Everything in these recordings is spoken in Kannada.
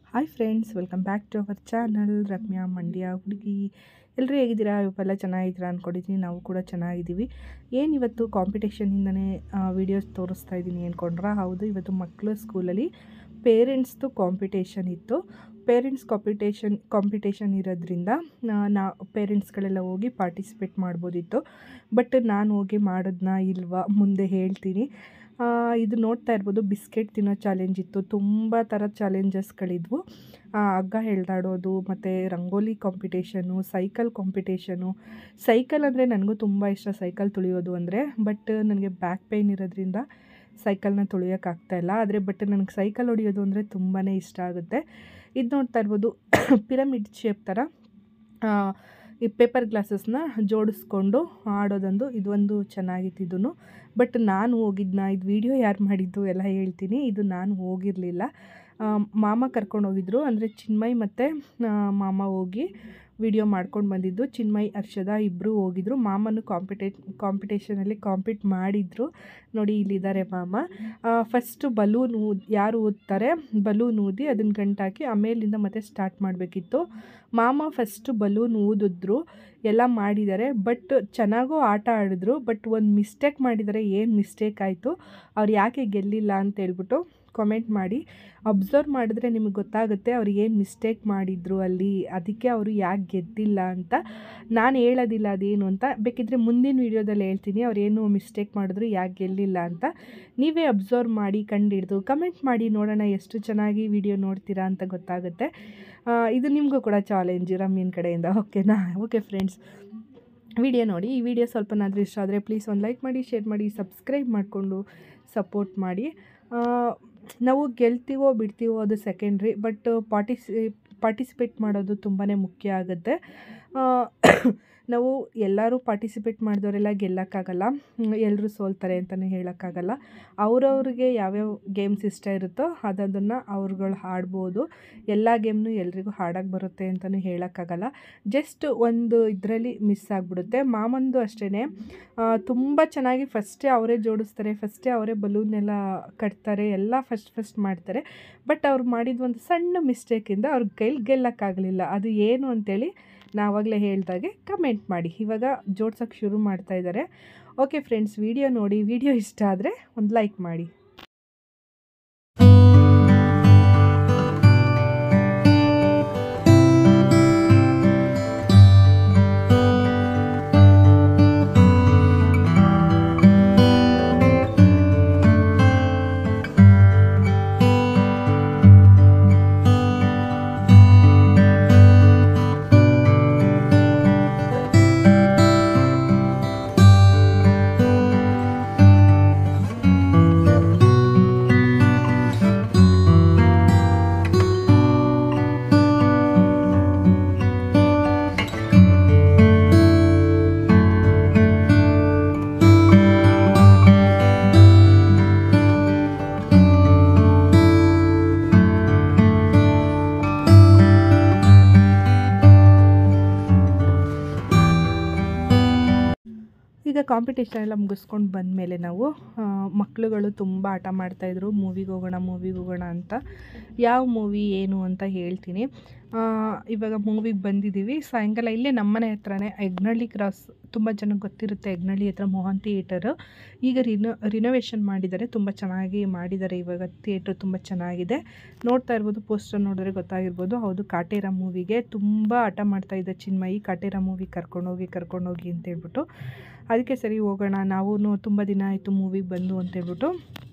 hi friends welcome back to our channel Ramya Mandya ಹುಡುಗಿ ಎಲ್ಲರೂ ಹೇಗಿದ್ದೀರಾ ಇವತ್ತೆಲ್ಲ ಚೆನ್ನಾಗಿದ್ದೀರಾ ಅಂದ್ಕೊಂಡಿದ್ದೀನಿ ನಾವು ಕೂಡ ಚೆನ್ನಾಗಿದ್ದೀವಿ ಏನು ಇವತ್ತು ಕಾಂಪಿಟೇಷನಿಂದನೇ ವೀಡಿಯೋಸ್ ತೋರಿಸ್ತಾ ಇದ್ದೀನಿ ಅಂದ್ಕೊಂಡ್ರಾ ಹೌದು ಇವತ್ತು ಮಕ್ಕಳು ಸ್ಕೂಲಲ್ಲಿ ಪೇರೆಂಟ್ಸ್ದು ಕಾಂಪಿಟೇಷನ್ ಇತ್ತು ಪೇರೆಂಟ್ಸ್ ಕಾಂಪಿಟೇಷನ್ ಕಾಂಪಿಟೇಷನ್ ಇರೋದ್ರಿಂದ ನಾ ಪೇರೆಂಟ್ಸ್ಗಳೆಲ್ಲ ಹೋಗಿ ಪಾರ್ಟಿಸಿಪೇಟ್ ಮಾಡ್ಬೋದಿತ್ತು ಬಟ್ ನಾನು ಹೋಗಿ ಮಾಡೋದನ್ನ ಇಲ್ವಾ ಮುಂದೆ ಹೇಳ್ತೀನಿ ಆ, ಇದು ನೋಡ್ತಾ ಇರ್ಬೋದು ಬಿಸ್ಕೆಟ್ ತಿನ್ನೋ ಚಾಲೆಂಜ್ ಇತ್ತು ತುಂಬ ಥರದ ಚಾಲೆಂಜಸ್ಗಳಿದ್ವು ಆ, ಹಗ್ಗ ಎಳ್ದಾಡೋದು ಮತ್ತು rangoli competition cycle competition cycle ಅಂದರೆ ನನಗೂ ತುಂಬ ಇಷ್ಟ ಸೈಕಲ್ ತುಳಿಯೋದು ಅಂದರೆ ಬಟ್ ನನಗೆ ಬ್ಯಾಕ್ ಪೇಯ್ನ್ ಇರೋದ್ರಿಂದ ಸೈಕಲ್ನ ತುಳಿಯೋಕ್ಕಾಗ್ತಾಯಿಲ್ಲ ಆದರೆ ಬಟ್ ನನಗೆ ಸೈಕಲ್ ಹೊಡಿಯೋದು ಅಂದರೆ ತುಂಬಾ ಇಷ್ಟ ಆಗುತ್ತೆ ಇದು ನೋಡ್ತಾ ಇರ್ಬೋದು ಪಿರಮಿಡ್ ಶೇಪ್ ಥರ ಆ, ಈ ಪೇಪರ್ ಗ್ಲಾಸಸ್ನ ಜೋಡಿಸ್ಕೊಂಡು ಆಡೋದೊಂದು ಇದೊಂದು ಚೆನ್ನಾಗಿತ್ತು ಇದೂ ಬಟ್ ನಾನು ಹೋಗಿದ್ನ ಇದು ವಿಡಿಯೋ ಯಾರು ಮಾಡಿದ್ದು ಎಲ್ಲ ಹೇಳ್ತೀನಿ ಇದು ನಾನು ಹೋಗಿರಲಿಲ್ಲ ಮಾಮ ಕರ್ಕೊಂಡು ಹೋಗಿದ್ರು ಅಂದರೆ ಚಿನ್ಮಯ್ ಮತ್ತು ಮಾಮ ಹೋಗಿ ವಿಡಿಯೋ ಮಾಡ್ಕೊಂಡು ಬಂದಿದ್ದು ಚಿನ್ಮಯ್ ಹರ್ಷದ ಇಬ್ಬರು ಹೋಗಿದ್ರು ಮಾಮನು ಕಾಂಪಿಟೇ ಕಾಂಪಿಟೇಷನಲ್ಲಿ ಕಾಂಪೀಟ್ ಮಾಡಿದರು ನೋಡಿ ಇಲ್ಲಿದ್ದಾರೆ ಮಾಮ ಫಸ್ಟು ಬಲೂನ್ ಊದ್ ಯಾರು ಊದ್ತಾರೆ ಬಲೂನ್ ಊದಿ ಅದನ್ನ ಗಂಟಾಕಿ ಆಮೇಲಿಂದ ಮತ್ತೆ ಸ್ಟಾರ್ಟ್ ಮಾಡಬೇಕಿತ್ತು ಮಾಮ ಫಸ್ಟು ಬಲೂನ್ ಊದಿದ್ರು ಎಲ್ಲ ಮಾಡಿದ್ದಾರೆ ಬಟ್ ಚೆನ್ನಾಗೂ ಆಟ ಆಡಿದ್ರು ಬಟ್ ಒಂದು ಮಿಸ್ಟೇಕ್ ಮಾಡಿದ್ದಾರೆ ಏನು ಮಿಸ್ಟೇಕ್ ಆಯಿತು ಅವ್ರು ಯಾಕೆ ಗೆಲ್ಲಿಲ್ಲ ಅಂತ ಹೇಳ್ಬಿಟ್ಟು ಕಾಮೆಂಟ್ ಮಾಡಿ ಅಬ್ಸರ್ವ್ ಮಾಡಿದ್ರೆ ನಿಮಗೆ ಗೊತ್ತಾಗುತ್ತೆ ಅವ್ರು ಏನು ಮಿಸ್ಟೇಕ್ ಮಾಡಿದ್ರು ಅಲ್ಲಿ ಅದಕ್ಕೆ ಅವರು ಯಾಕೆ ಗೆದ್ದಿಲ್ಲ ಅಂತ ನಾನು ಹೇಳೋದಿಲ್ಲ ಅದೇನು ಅಂತ ಬೇಕಿದ್ರೆ ಮುಂದಿನ ವೀಡಿಯೋದಲ್ಲಿ ಹೇಳ್ತೀನಿ ಅವ್ರು ಏನು ಮಿಸ್ಟೇಕ್ ಮಾಡಿದ್ರು ಯಾಕೆ ಗೆಲ್ಲಿಲ್ಲ ಅಂತ ನೀವೇ ಅಬ್ಸರ್ವ್ ಮಾಡಿ ಕಂಡಿಡ್ದು ಕಮೆಂಟ್ ಮಾಡಿ ನೋಡೋಣ ಎಷ್ಟು ಚೆನ್ನಾಗಿ ವಿಡಿಯೋ ನೋಡ್ತೀರಾ ಅಂತ ಗೊತ್ತಾಗುತ್ತೆ ಆ, ಇದು ನಿಮಗೂ ಕೂಡ ಚಾಲೆಂಜ್ ರಮ್ಯನ ಕಡೆಯಿಂದ ಓಕೆನಾ ಓಕೆ ಫ್ರೆಂಡ್ಸ್ ವಿಡಿಯೋ ನೋಡಿ ಈ ವಿಡಿಯೋ ಸ್ವಲ್ಪನಾದರೂ ಇಷ್ಟ ಆದರೆ ಪ್ಲೀಸ್ ಒಂದು ಲೈಕ್ ಮಾಡಿ ಶೇರ್ ಮಾಡಿ ಸಬ್ಸ್ಕ್ರೈಬ್ ಮಾಡಿಕೊಂಡು ಸಪೋರ್ಟ್ ಮಾಡಿ ಆ, ನಾವು ಗೆಲ್ತೀವೋ ಬಿಡ್ತೀವೋ ಅದು ಸೆಕೆಂಡ್ರಿ ಬಟ್ ಪಾರ್ಟಿಸಿ ಪಾರ್ಟಿಸಿಪೇಟ್ ಮಾಡೋದು ತುಂಬಾ ಮುಖ್ಯ ಆಗುತ್ತೆ ಆ, ನಾವು ಎಲ್ಲರೂ ಪಾರ್ಟಿಸಿಪೇಟ್ ಮಾಡಿದವರೆಲ್ಲ ಗೆಲ್ಲಕ್ಕಾಗಲ್ಲ ಎಲ್ಲರೂ ಸೋಲ್ತಾರೆ ಅಂತಲೇ ಹೇಳೋಕ್ಕಾಗಲ್ಲ ಅವ್ರವ್ರಿಗೆ ಯಾವ್ಯಾವ ಗೇಮ್ಸ್ ಇಷ್ಟ ಇರುತ್ತೋ ಅದನ್ನು ಅವ್ರುಗಳು ಆಡ್ಬೋದು ಎಲ್ಲ ಗೇಮ್ನು ಎಲ್ರಿಗೂ ಹಾಡೋಕ್ಕೆ ಬರುತ್ತೆ ಅಂತಲೂ ಹೇಳೋಕ್ಕಾಗಲ್ಲ ಜಸ್ಟ್ ಒಂದು ಇದರಲ್ಲಿ ಮಿಸ್ ಆಗಿಬಿಡುತ್ತೆ ಮಾಮಂದು ಅಷ್ಟೇ ತುಂಬ ಚೆನ್ನಾಗಿ ಫಸ್ಟೇ ಅವರೇ ಜೋಡಿಸ್ತಾರೆ ಫಸ್ಟೇ ಅವರೇ ಬಲೂನೆಲ್ಲ ಕಟ್ತಾರೆ ಎಲ್ಲ ಫಸ್ಟ್ ಫಸ್ಟ್ ಮಾಡ್ತಾರೆ ಬಟ್ ಅವ್ರು ಮಾಡಿದ ಒಂದು ಸಣ್ಣ ಮಿಸ್ಟೇಕಿಂದ ಅವ್ರ ಕೈಲಿ ಗೆಲ್ಲಕ್ಕಾಗಲಿಲ್ಲ ಅದು ಏನು ಅಂತೇಳಿ ನಾವಾಗಲೇ ಹೇಳ್ದಾಗೆ ಕಮೆಂಟ್ ಮಾಡಿ ಇವಾಗ ಜೋಡ್ಸೋಕ್ಕೆ ಶುರು ಮಾಡ್ತಾ ಇದ್ದಾರೆ ಓಕೆ ಫ್ರೆಂಡ್ಸ್ ವಿಡಿಯೋ ನೋಡಿ ವಿಡಿಯೋ ಇಷ್ಟ ಆದರೆ ಒಂದು ಲೈಕ್ ಮಾಡಿ ಈಗ ಕಾಂಪಿಟೇಷನ್ ಎಲ್ಲ ಮುಗಿಸ್ಕೊಂಡು ಬಂದಮೇಲೆ ನಾವು ಆ, ಮಕ್ಳುಗಳು ತುಂಬ ಆಟ ಮಾಡ್ತಾಯಿದ್ರು ಮೂವಿಗೆ ಹೋಗೋಣ ಮೂವಿಗೆ ಹೋಗೋಣ ಅಂತ ಯಾವ ಮೂವಿ ಏನು ಅಂತ ಹೇಳ್ತೀನಿ ಆ, ಇವಾಗ ಮೂವಿಗೆ ಬಂದಿದ್ದೀವಿ ಸಾಯಂಕಾಲ ಇಲ್ಲೇ ನಮ್ಮನೆ ಹತ್ರನೇ ಯಗ್ನಳ್ಳಿ ಕ್ರಾಸ್ ತುಂಬ ಜನಕ್ಕೆ ಗೊತ್ತಿರುತ್ತೆ ಯಗ್ನಳ್ಳಿ ಹತ್ರ ಮೋಹನ್ ಥಿಯೇಟರು ಈಗ ರಿನೋ ರಿನೋವೇಷನ್ ಮಾಡಿದ್ದಾರೆ ತುಂಬ ಚೆನ್ನಾಗಿ ಮಾಡಿದ್ದಾರೆ ಇವಾಗ ಥಿಯೇಟ್ರ್ ತುಂಬ ಚೆನ್ನಾಗಿದೆ ನೋಡ್ತಾ ಇರ್ಬೋದು ಪೋಸ್ಟರ್ ನೋಡಿದ್ರೆ ಗೊತ್ತಾಗಿರ್ಬೋದು ಹೌದು ಕಾಟೇರ ಮೂವಿಗೆ ತುಂಬ ಆಟ ಮಾಡ್ತಾ ಇದ್ದ ಚಿನ್ಮಯಿ ಕಾಟೇರ ಮೂವಿ ಕರ್ಕೊಂಡೋಗಿ ಕರ್ಕೊಂಡೋಗಿ ಅಂತ ಹೇಳ್ಬಿಟ್ಟು ಅದಕ್ಕೆ ಸರಿ ಹೋಗೋಣ ನಾವು ತುಂಬ ದಿನ ಆಯಿತು ಮೂವಿಗೆ ಬಂದು ಅಂತೇಳ್ಬಿಟ್ಟು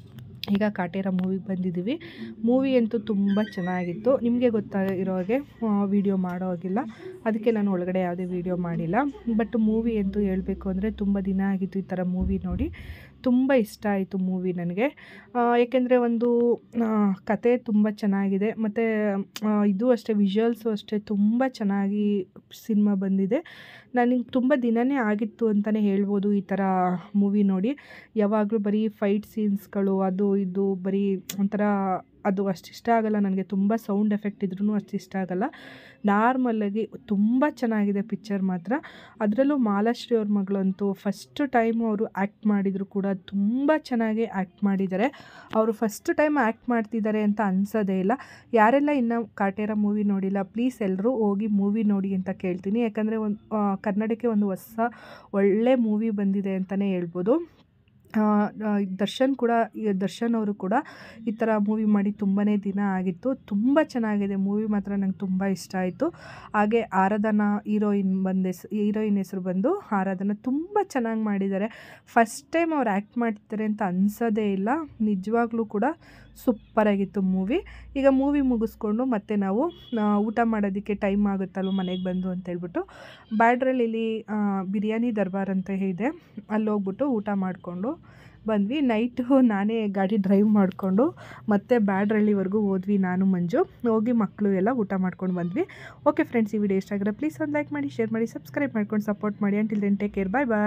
ಈಗ ಕಾಟೇರ ಮೂವಿಗೆ ಬಂದಿದ್ದೀವಿ ಮೂವಿ ಅಂತೂ ತುಂಬ ಚೆನ್ನಾಗಿತ್ತು ನಿಮಗೆ ಗೊತ್ತಾಗಿರೋ ಹಾಗೆ ವಿಡಿಯೋ ಮಾಡೋ ಹಾಗಿಲ್ಲ ಅದಕ್ಕೆ ನಾನು ಒಳಗಡೆ ಯಾವುದೇ ವಿಡಿಯೋ ಮಾಡಿಲ್ಲ ಬಟ್ ಮೂವಿ ಅಂತೂ ಹೇಳಬೇಕು ಅಂದರೆ ತುಂಬ ದಿನ ಆಗಿತ್ತು ಈ ಥರ ಮೂವಿ ನೋಡಿ ತುಂಬ ಇಷ್ಟ ಆಯಿತು ಮೂವಿ ನನಗೆ ಏಕೆಂದರೆ ಒಂದು ಆ, ಕತೆ ತುಂಬ ಚೆನ್ನಾಗಿದೆ ಮತ್ತು ಇದು ಅಷ್ಟೇ ವಿಜುವಲ್ಸು ಅಷ್ಟೇ ತುಂಬ ಚೆನ್ನಾಗಿ ಸಿನಿಮಾ ಬಂದಿದೆ ನನಗೆ ತುಂಬ ದಿನವೇ ಆಗಿತ್ತು ಅಂತಲೇ ಹೇಳ್ಬೋದು ಈ ಥರ ಮೂವಿ ನೋಡಿ ಯಾವಾಗಲೂ ಬರೀ ಫೈಟ್ ಸೀನ್ಸ್ಗಳು ಅದು ಇದು ಬರೀ ಒಂಥರ ಅದು ಅಷ್ಟು ಇಷ್ಟ ಆಗಲ್ಲ ನನಗೆ ತುಂಬ ಸೌಂಡ್ ಎಫೆಕ್ಟ್ ಇದ್ರೂ ಅಷ್ಟು ಇಷ್ಟ ಆಗಲ್ಲ ನಾರ್ಮಲಾಗಿ ತುಂಬ ಚೆನ್ನಾಗಿದೆ ಪಿಕ್ಚರ್ ಮಾತ್ರ ಅದರಲ್ಲೂ ಮಾಲಾಶ್ರೀ ಅವ್ರ ಮಗಳಂತೂ ಫಸ್ಟ್ ಟೈಮ್ ಅವರು ಆ್ಯಕ್ಟ್ ಮಾಡಿದ್ರು ಕೂಡ ತುಂಬ ಚೆನ್ನಾಗಿ ಆ್ಯಕ್ಟ್ ಮಾಡಿದ್ದಾರೆ ಅವರು ಫಸ್ಟ್ ಟೈಮ್ ಆ್ಯಕ್ಟ್ ಮಾಡ್ತಿದ್ದಾರೆ ಅಂತ ಅನ್ಸೋದೇ ಇಲ್ಲ ಯಾರೆಲ್ಲ ಇನ್ನು ಕಾಟೇರ ಮೂವಿ ನೋಡಿಲ್ಲ ಪ್ಲೀಸ್ ಎಲ್ಲರೂ ಹೋಗಿ ಮೂವಿ ನೋಡಿ ಅಂತ ಕೇಳ್ತೀನಿ ಯಾಕಂದರೆ ಒಂದು ಕನ್ನಡಕ್ಕೆ ಒಂದು ಹೊಸ ಒಳ್ಳೆ ಮೂವಿ ಬಂದಿದೆ ಅಂತಲೇ ಹೇಳ್ಬೋದು ಆ, ಆ, ದರ್ಶನ್ ಕೂಡ ಈ ದರ್ಶನ್ ಅವರು ಕೂಡ ಈ ಥರ ಮೂವಿ ಮಾಡಿ ತುಂಬಾ ದಿನ ಆಗಿತ್ತು ತುಂಬ ಚೆನ್ನಾಗಿದೆ ಮೂವಿ ಮಾತ್ರ ನಂಗೆ ತುಂಬ ಇಷ್ಟ ಆಯಿತು ಹಾಗೆ ಆರಾಧನಾ ಹೀರೋಯಿನ್ ಬಂದ ಹೆಸ್ ಹೀರೋಯಿನ್ ಹೆಸರು ಬಂದು ಆರಾಧನಾ ತುಂಬ ಚೆನ್ನಾಗಿ ಮಾಡಿದ್ದಾರೆ ಫಸ್ಟ್ ಟೈಮ್ ಅವ್ರು ಆ್ಯಕ್ಟ್ ಮಾಡ್ತಾರೆ ಅಂತ ಅನ್ಸೋದೇ ಇಲ್ಲ ನಿಜವಾಗ್ಲೂ ಕೂಡ ಸೂಪರಾಗಿತ್ತು ಮೂವಿ ಈಗ ಮೂವಿ ಮುಗಿಸ್ಕೊಂಡು ಮತ್ತೆ ನಾವು ಆ, ಊಟ ಮಾಡೋದಕ್ಕೆ ಟೈಮ್ ಆಗುತ್ತಲ್ವ ಮನೆಗೆ ಬಂದು ಅಂತ ಹೇಳ್ಬಿಟ್ಟು ಬ್ಯಾಡ್ರಳ್ಳಿಲಿ ಬಿರಿಯಾನಿ ದರ್ಬಾರ್ ಅಂತ ಇದೆ ಅಲ್ಲಿ ಹೋಗ್ಬಿಟ್ಟು ಊಟ ಮಾಡಿಕೊಂಡು ಬಂದ್ವಿ ನೈಟು ನಾನೇ ಗಾಡಿ ಡ್ರೈವ್ ಮಾಡಿಕೊಂಡು ಮತ್ತೆ ಬ್ಯಾಡ್ರಳ್ಳಿವರೆಗೂ ಹೋದ್ವಿ ನಾನು ಮಂಜು ಹೋಗಿ ಮಕ್ಕಳು ಎಲ್ಲ ಊಟ ಮಾಡ್ಕೊಂಡು ಬಂದ್ವಿ ಓಕೆ ಫ್ರೆಂಡ್ಸ್ ಈ ವಿಡಿಯೋ ಇಷ್ಟ ಆಗಿದ್ರೆ ಪ್ಲೀಸ್ ಒಂದು ಲೈಕ್ ಮಾಡಿ ಶೇರ್ ಮಾಡಿ ಸಬ್ಸ್ಕ್ರೈಬ್ ಮಾಡ್ಕೊಂಡು ಸಪೋರ್ಟ್ ಮಾಡಿ until then take care bye ಬಾಯ್